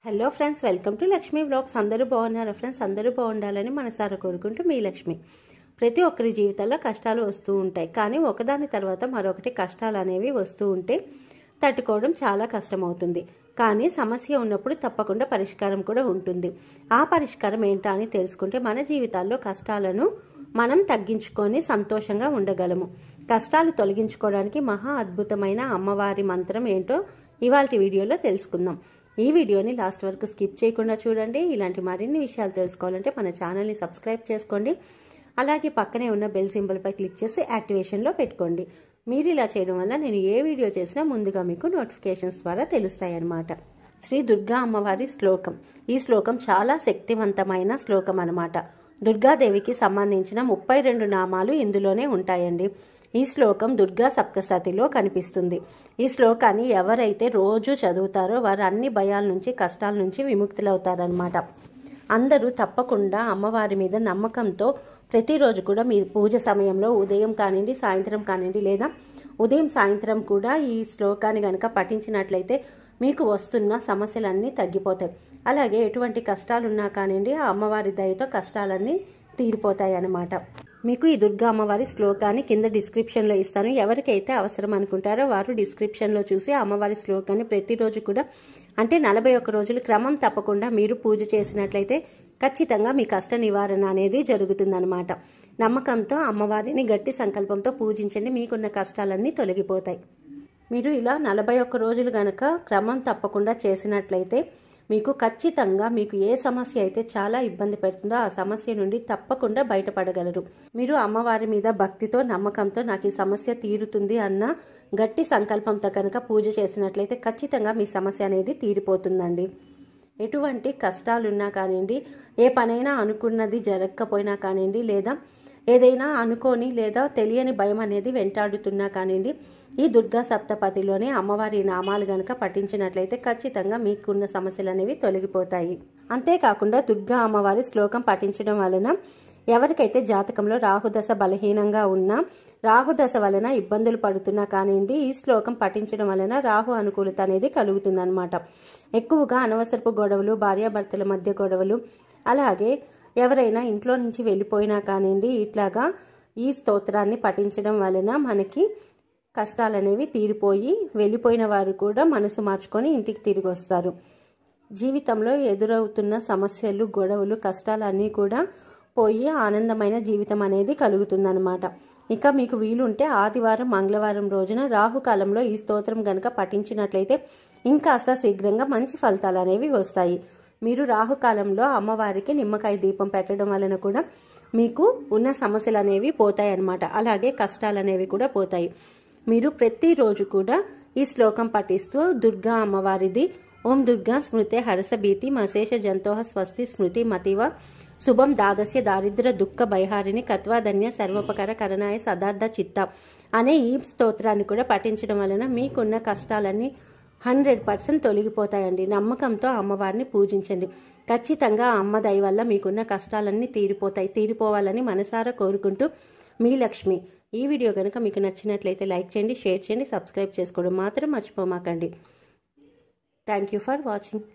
hello friends welcome to Lakshmi blogs అందరూ బాగున్నారా friends అందరూ బాగుండాలని మనసారా కోరుకుంటూ మీ లక్ష్మి ప్రతి ఒక్కరి జీవితంలో కష్టాలు వస్తూ ఉంటాయి కానీ ఒకదాని తర్వాత మరొకటి కష్టాలు అనేవి వస్తూ ఉంటే తట్టుకోవడం చాలా కష్టమవుతుంది కానీ సమస్య ఉన్నప్పుడు తప్పకుండా పరిష్కారం కూడా ఉంటుంది ఆ పరిష్కారం ఏంటా అని తెలుసుకుంటే మన జీవితాల్లో కష్టాలను మనం తగ్గించుకొని సంతోషంగా ఉండగలము కష్టాలు తొలగించుకోవడానికి మహా అద్భుతమైన అమ్మవారి మంత్రం ఏంటో ఇవాళ వీడియోలో తెలుసుకుందాం ఈ వీడియోని లాస్ట్ వరకు స్కిప్ చేయకుండా చూడండి ఇలాంటి మరిన్ని విషయాలు తెలుసుకోవాలంటే మన ఛానల్ని సబ్స్క్రైబ్ చేసుకోండి అలాగే పక్కనే ఉన్న బెల్ సింబల్పై క్లిక్ చేసి యాక్టివేషన్లో పెట్టుకోండి మీరు ఇలా చేయడం వల్ల నేను ఏ వీడియో చేసినా ముందుగా మీకు నోటిఫికేషన్స్ ద్వారా తెలుస్తాయి అన్నమాట శ్రీ దుర్గా అమ్మవారి శ్లోకం ఈ శ్లోకం చాలా శక్తివంతమైన శ్లోకం అన్నమాట దుర్గాదేవికి సంబంధించిన ముప్పై రెండు నామాలు ఇందులోనే ఉంటాయండి ఈ శ్లోకం దుర్గా సప్తసతిలో కనిపిస్తుంది ఈ శ్లోకాన్ని ఎవరైతే రోజు చదువుతారో వారు అన్ని భయాల నుంచి కష్టాల నుంచి విముక్తులవుతారనమాట అందరూ తప్పకుండా అమ్మవారి మీద నమ్మకంతో ప్రతిరోజు కూడా మీ పూజ సమయంలో ఉదయం కానివ్వండి సాయంత్రం కానివ్వండి లేదా ఉదయం సాయంత్రం కూడా ఈ శ్లోకాన్ని కనుక పఠించినట్లయితే మీకు వస్తున్న సమస్యలన్నీ తగ్గిపోతాయి అలాగే ఎటువంటి కష్టాలు ఉన్నా కానివ్వండి ఆ అమ్మవారి దయతో కష్టాలన్నీ తీరిపోతాయి అన్నమాట మీకు ఈ దుర్గా అమ్మవారి శ్లోకాన్ని కింద డిస్క్రిప్షన్లో ఇస్తాను ఎవరికైతే అవసరం అనుకుంటారో వారు డిస్క్రిప్షన్లో చూసి అమ్మవారి శ్లోకాన్ని ప్రతిరోజు కూడా అంటే నలభై ఒక్క రోజులు క్రమం తప్పకుండా మీరు పూజ చేసినట్లయితే ఖచ్చితంగా మీ కష్ట నివారణ అనేది జరుగుతుందన్నమాట నమ్మకంతో అమ్మవారిని గట్టి సంకల్పంతో పూజించండి మీకున్న కష్టాలన్నీ తొలగిపోతాయి మీరు ఇలా నలభై ఒక్క రోజులు గనక క్రమం తప్పకుండా చేసినట్లయితే మీకు ఖచ్చితంగా మీకు ఏ సమస్య అయితే చాలా ఇబ్బంది పెడుతుందో ఆ సమస్య నుండి తప్పకుండా బయటపడగలరు మీరు అమ్మవారి మీద భక్తితో నమ్మకంతో నాకు ఈ సమస్య తీరుతుంది అన్న గట్టి సంకల్పంతో కనుక పూజ చేసినట్లయితే ఖచ్చితంగా మీ సమస్య అనేది తీరిపోతుందండి ఎటువంటి కష్టాలున్నా కానివ్వండి ఏ పనైనా అనుకున్నది జరగకపోయినా కానివ్వండి లేదా ఏదైనా అనుకోని లేదా తెలియని భయం అనేది వెంటాడుతున్నా కానివ్వండి ఈ దుర్గా సప్తపతిలోనే అమ్మవారి నామాలు గనక పఠించినట్లయితే ఖచ్చితంగా మీకున్న సమస్యలు అనేవి తొలగిపోతాయి అంతేకాకుండా దుర్గా అమ్మవారి శ్లోకం పఠించడం వలన ఎవరికైతే జాతకంలో రాహుదశ బలహీనంగా ఉన్నా రాహుదశ వలన ఇబ్బందులు పడుతున్నా కానివ్వండి ఈ శ్లోకం పఠించడం వలన రాహు అనుకూలత అనేది కలుగుతుందన్నమాట ఎక్కువగా అనవసరపు గొడవలు భార్యాభర్తల మధ్య గొడవలు అలాగే ఎవరైనా ఇంట్లో నుంచి వెళ్ళిపోయినా కానివ్వండి ఇట్లాగా ఈ స్తోత్రాన్ని పఠించడం వలన మనకి కష్టాలు అనేవి తీరిపోయి వెళ్ళిపోయిన వారు కూడా మనసు మార్చుకొని ఇంటికి తిరిగి వస్తారు జీవితంలో ఎదురవుతున్న సమస్యలు గొడవలు కష్టాలు అన్నీ కూడా పోయి ఆనందమైన జీవితం అనేది కలుగుతుందన్నమాట ఇక మీకు వీలుంటే ఆదివారం మంగళవారం రోజున రాహుకాలంలో ఈ స్తోత్రం గనక పఠించినట్లయితే ఇంకాస్త శీఘ్రంగా మంచి ఫలితాలు అనేవి వస్తాయి మీరు రాహుకాలంలో అమ్మవారికి నిమ్మకాయ దీపం పెట్టడం వలన కూడా మీకు ఉన్న సమస్యలు అనేవి పోతాయి అన్నమాట అలాగే కష్టాలు అనేవి కూడా పోతాయి మీరు ప్రతిరోజు కూడా ఈ శ్లోకం పఠిస్తూ దుర్గా అమ్మవారిది ఓం దుర్గా స్మృతే హరస భీతి మశేష జంతోహ స్వస్తి స్మృతి మతివ శుభం దాదస్య దారిద్ర దుఃఖ భయహారిణి కత్వాధన్య సర్వోపకర కరణాయ సదార్థ చిత్త అనే ఈ స్తోత్రాన్ని కూడా పఠించడం వలన మీకున్న కష్టాలన్నీ హండ్రెడ్ పర్సెంట్ తొలగిపోతాయండి నమ్మకంతో అమ్మవారిని పూజించండి ఖచ్చితంగా అమ్మ దయ వల్ల మీకున్న కష్టాలన్నీ తీరిపోతాయి తీరిపోవాలని మనసారా కోరుకుంటూ మీ లక్ష్మి ఈ వీడియో కనుక మీకు నచ్చినట్లయితే లైక్ చేయండి షేర్ చేయండి సబ్స్క్రైబ్ చేసుకోవడం మాత్రం మర్చిపోమాకండి థ్యాంక్ యూ ఫర్ వాచింగ్